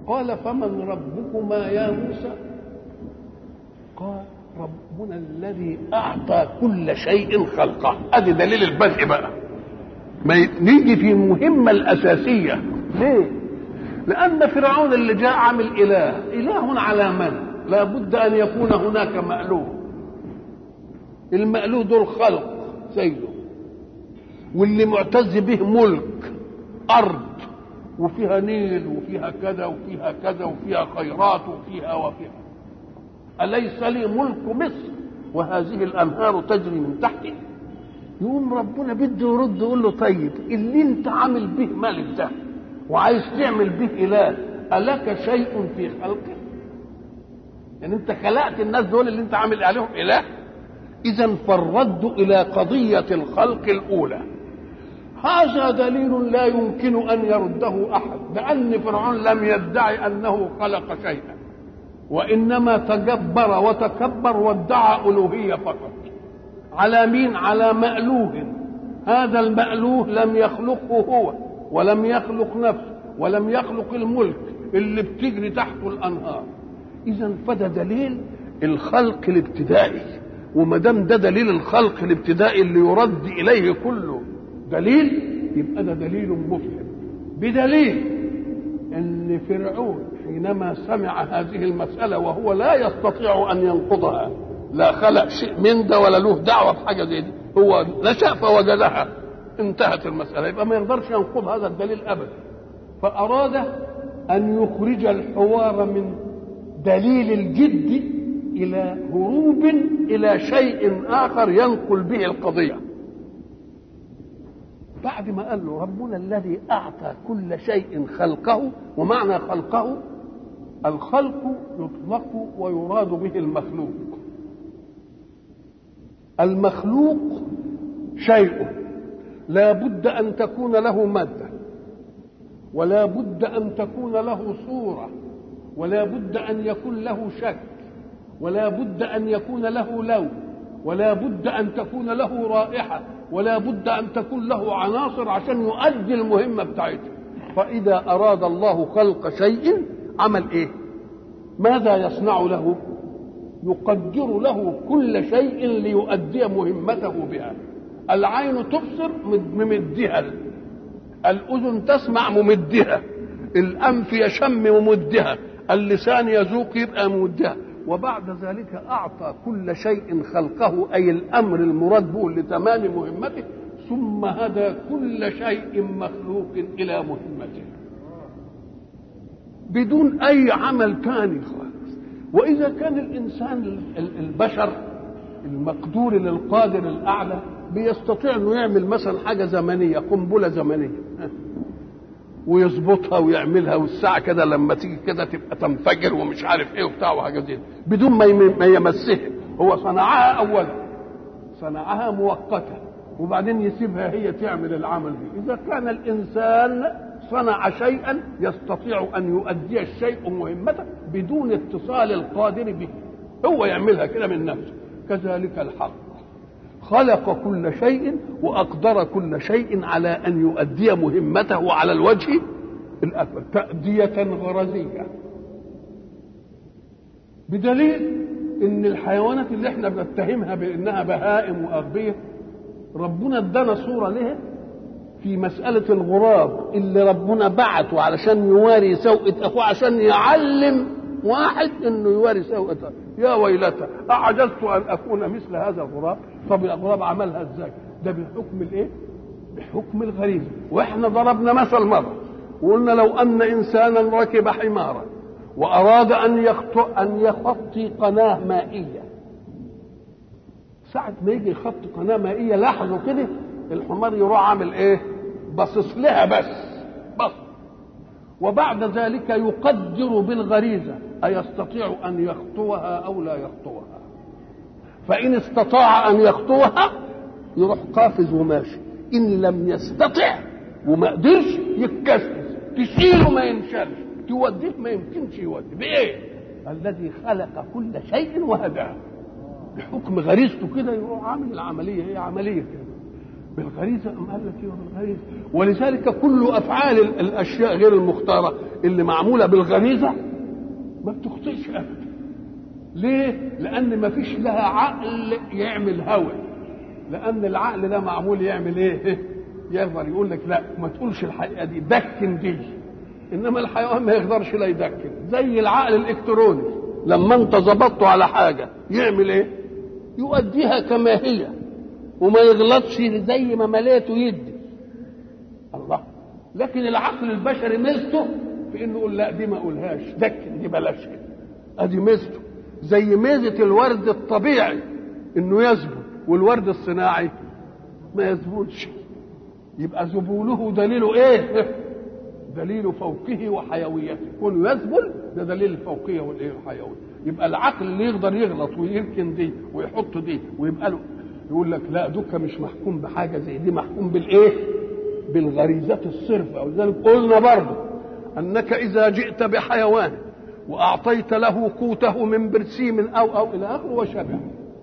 قال فمن ربكما يا موسى قال ربنا الذي اعطى كل شيء خلقه ادي دليل البدء بقى ما نيجي في المهمه الاساسيه ليه لان فرعون اللي جاء عامل اله اله على من لا بد ان يكون هناك مألوه المألوه دول خلق زيه واللي معتز به ملك ارض وفيها نيل وفيها كذا وفيها كذا وفيها خيرات وفيها وفيها أليس لي ملك مصر وهذه الأنهار تجري من تحتي يقوم ربنا بده يرد يقول له طيب اللي انت عامل به ملك ده وعايز تعمل به إله ألك شيء في خلقه يعني انت خلقت الناس دول اللي انت عامل عليهم إله إذا فالرد إلى قضية الخلق الأولى هذا دليل لا يمكن ان يرده احد لان فرعون لم يدعي انه خلق شيئا وانما تجبر وتكبر وادعى الوهيه فقط على مين على مالوه هذا المالوه لم يخلقه هو ولم يخلق نفسه ولم يخلق الملك اللي بتجري تحته الانهار اذا فده دليل الخلق الابتدائي وما دام ده دليل الخلق الابتدائي اللي يرد اليه كله دليل يبقى ده دليل مفهم بدليل ان فرعون حينما سمع هذه المسألة وهو لا يستطيع أن ينقضها لا خلق شيء من ده ولا له دعوة بحاجة زي دي هو نشأ فوجدها انتهت المسألة يبقى ما يقدرش ينقض هذا الدليل أبدا فأراد أن يخرج الحوار من دليل الجد إلى هروب إلى شيء آخر ينقل به القضية بعد ما قال له ربنا الذي اعطى كل شيء خلقه ومعنى خلقه الخلق يطلق ويراد به المخلوق المخلوق شيء لا بد ان تكون له ماده ولا بد ان تكون له صوره ولا بد ان يكون له شكل ولا بد ان يكون له لون ولا بد ان تكون له رائحه ولا بد ان تكون له عناصر عشان يؤدي المهمه بتاعته فاذا اراد الله خلق شيء عمل ايه ماذا يصنع له يقدر له كل شيء ليؤدي مهمته بها العين تبصر ممدها الاذن تسمع ممدها الانف يشم ممدها اللسان يذوق يبقى ممدها وبعد ذلك أعطى كل شيء خلقه أي الأمر المراد به لتمام مهمته ثم هدى كل شيء مخلوق إلى مهمته بدون أي عمل ثاني خالص وإذا كان الإنسان البشر المقدور للقادر الأعلى بيستطيع أنه يعمل مثلا حاجة زمنية قنبلة زمنية ويظبطها ويعملها والساعه كده لما تيجي كده تبقى تنفجر ومش عارف ايه وبتاع وحاجه زي بدون ما ما يمسها هو صنعها اولا صنعها مؤقته وبعدين يسيبها هي تعمل العمل دي اذا كان الانسان صنع شيئا يستطيع ان يؤدي الشيء مهمته بدون اتصال القادر به هو يعملها كده من نفسه كذلك الحق خلق كل شيء واقدر كل شيء على ان يؤدي مهمته على الوجه الاكبر تاديه غرزيه بدليل ان الحيوانات اللي احنا بنتهمها بانها بهائم واغبيه ربنا ادانا صوره لها في مسألة الغراب اللي ربنا بعته علشان يواري سوءة أخوه عشان يعلم واحد انه يواري سوءة يا ويلتى اعجزت ان اكون مثل هذا الغراب طب الغراب عملها ازاي ده بحكم الايه بحكم الغريزه واحنا ضربنا مثل مره وقلنا لو ان انسانا ركب حمارا واراد ان يخطئ ان يخطي قناه مائيه ساعة ما يجي يخط قناة مائية لاحظوا كده الحمار يروح عامل ايه؟ باصص لها بس بص وبعد ذلك يقدر بالغريزة أيستطيع أن يخطوها أو لا يخطوها فإن استطاع أن يخطوها يروح قافز وماشي إن لم يستطع وما قدرش يتكسس تشيله ما ينشالش توديه ما يمكنش يودي بإيه؟ الذي خلق كل شيء وهداه بحكم غريزته كده يروح عامل العملية هي عملية كده بالغريزه ام قال لك ايه بالغريزه ولذلك كل افعال الاشياء غير المختاره اللي معموله بالغريزه ما بتخطئش ابدا ليه لان ما فيش لها عقل يعمل هوى لان العقل ده معمول يعمل ايه يقدر يقول لك لا ما تقولش الحقيقه دي دكن دي انما الحيوان ما يقدرش لا يدكن زي العقل الالكتروني لما انت ظبطته على حاجه يعمل ايه يؤديها كما هي وما يغلطش زي ما مليته يدي الله لكن العقل البشري ميزته في انه يقول لا دي ما اقولهاش دكن دي بلاش ادي ميزته زي ميزه الورد الطبيعي انه يزبط والورد الصناعي ما يزبطش يبقى زبوله دليله ايه دليل فوقه وحيويته كونه يذبل ده دليل الفوقيه والايه الحيويه يبقى العقل اللي يقدر يغلط ويركن دي ويحط دي ويبقى له يقول لك لا دوكا مش محكوم بحاجه زي دي محكوم بالايه بالغريزات الصرفه ولذلك قلنا برضه انك اذا جئت بحيوان واعطيت له قوته من برسيم او او الى اخره وشبع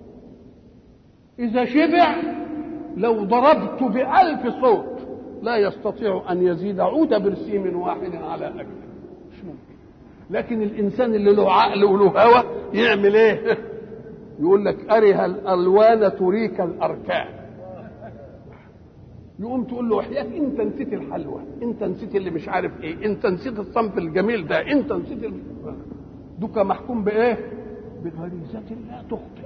اذا شبع لو ضربت بألف صوت لا يستطيع أن يزيد عود برسيم واحد على أكله مش ممكن لكن الإنسان اللي له عقل وله هوى يعمل إيه؟ يقول لك أره الألوان تريك الأركان يقوم تقول له وحياة انت نسيت الحلوى انت نسيت اللي مش عارف ايه انت نسيت الصنف الجميل ده انت نسيت ال... دوكا محكوم بايه بغريزة لا تخطئ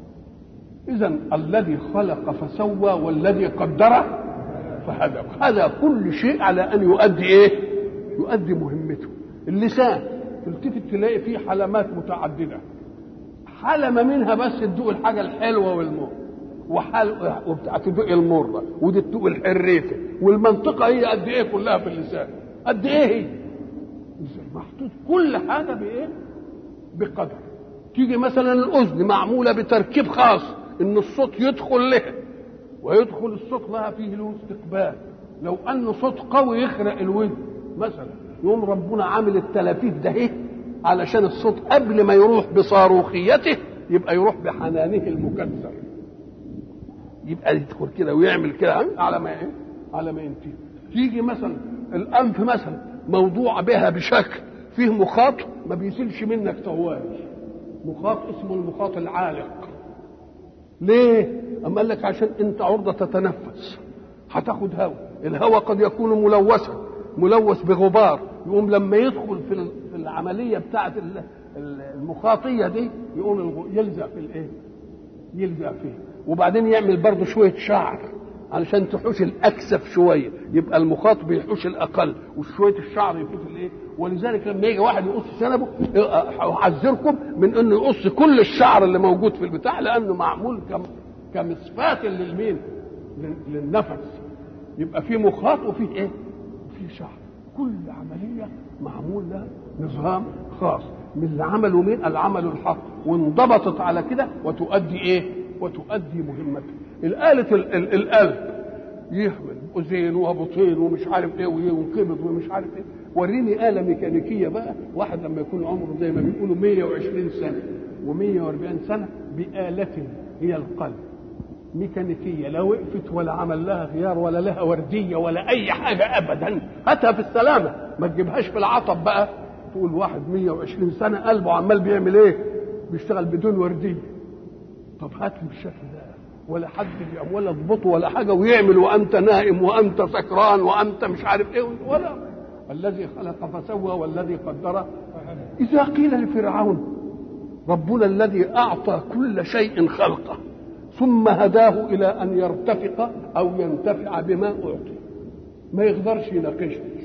اذا الذي خلق فسوى والذي قدر فهدى هذا كل شيء على ان يؤدي ايه يؤدي مهمته اللسان تلتفت تلاقي فيه حلمات متعدده حلمة منها بس تدوق الحاجة الحلوة والمر وحل تدوق المرة ودي تدوق الحريفة والمنطقة هي قد ايه كلها في اللسان قد ايه هي محطوط كل حاجة بايه بقدر تيجي مثلا الاذن معمولة بتركيب خاص ان الصوت يدخل لها ويدخل الصوت لها فيه له استقبال لو ان صوت قوي يخرق الودن مثلا يقوم ربنا عامل التلافيف ده ايه علشان الصوت قبل ما يروح بصاروخيته يبقى يروح بحنانه المكسر يبقى يدخل كده ويعمل كده على ما ايه على ما ينتهي تيجي مثلا الانف مثلا موضوع بها بشكل فيه مخاط ما بيسيلش منك طوال مخاط اسمه المخاط العالق ليه اما قال لك عشان انت عرضه تتنفس هتاخد هواء الهواء قد يكون ملوثا ملوث بغبار يقوم لما يدخل في في العمليه بتاعه المخاطيه دي يقوم يلزق في الايه يلزق فيه وبعدين يعمل برضه شويه شعر علشان تحوش الاكثف شويه يبقى المخاط بيحوش الاقل وشويه الشعر يفوت الايه ولذلك لما يجي واحد يقص شنبه احذركم من انه يقص كل الشعر اللي موجود في البتاع لانه معمول كم كمصفات للمين للنفس يبقى في مخاط وفيه ايه وفيه شعر كل عمليه معمول لها نظام خاص من اللي عمله مين العمل الحق وانضبطت على كده وتؤدي ايه وتؤدي مهمتها الآلة القلب يحمل أذين وبطين ومش عارف ايه وينقبض ومش عارف ايه وريني آلة ميكانيكية بقى واحد لما يكون عمره زي ما بيقولوا 120 سنة و140 سنة بآلة هي القلب ميكانيكية لا وقفت ولا عمل لها غيار ولا لها وردية ولا أي حاجة أبدا هاتها في السلامة ما تجيبهاش في العطب بقى تقول واحد 120 سنة قلبه عمال بيعمل ايه بيشتغل بدون وردية طب هات لي بالشكل ده ولا حد ولا اضبطه ولا حاجه ويعمل وانت نائم وانت سكران وانت مش عارف ايه ولا الذي خلق فسوى والذي قدر اذا قيل لفرعون ربنا الذي اعطى كل شيء خلقه ثم هداه الى ان يرتفق او ينتفع بما اعطي ما يقدرش يناقشني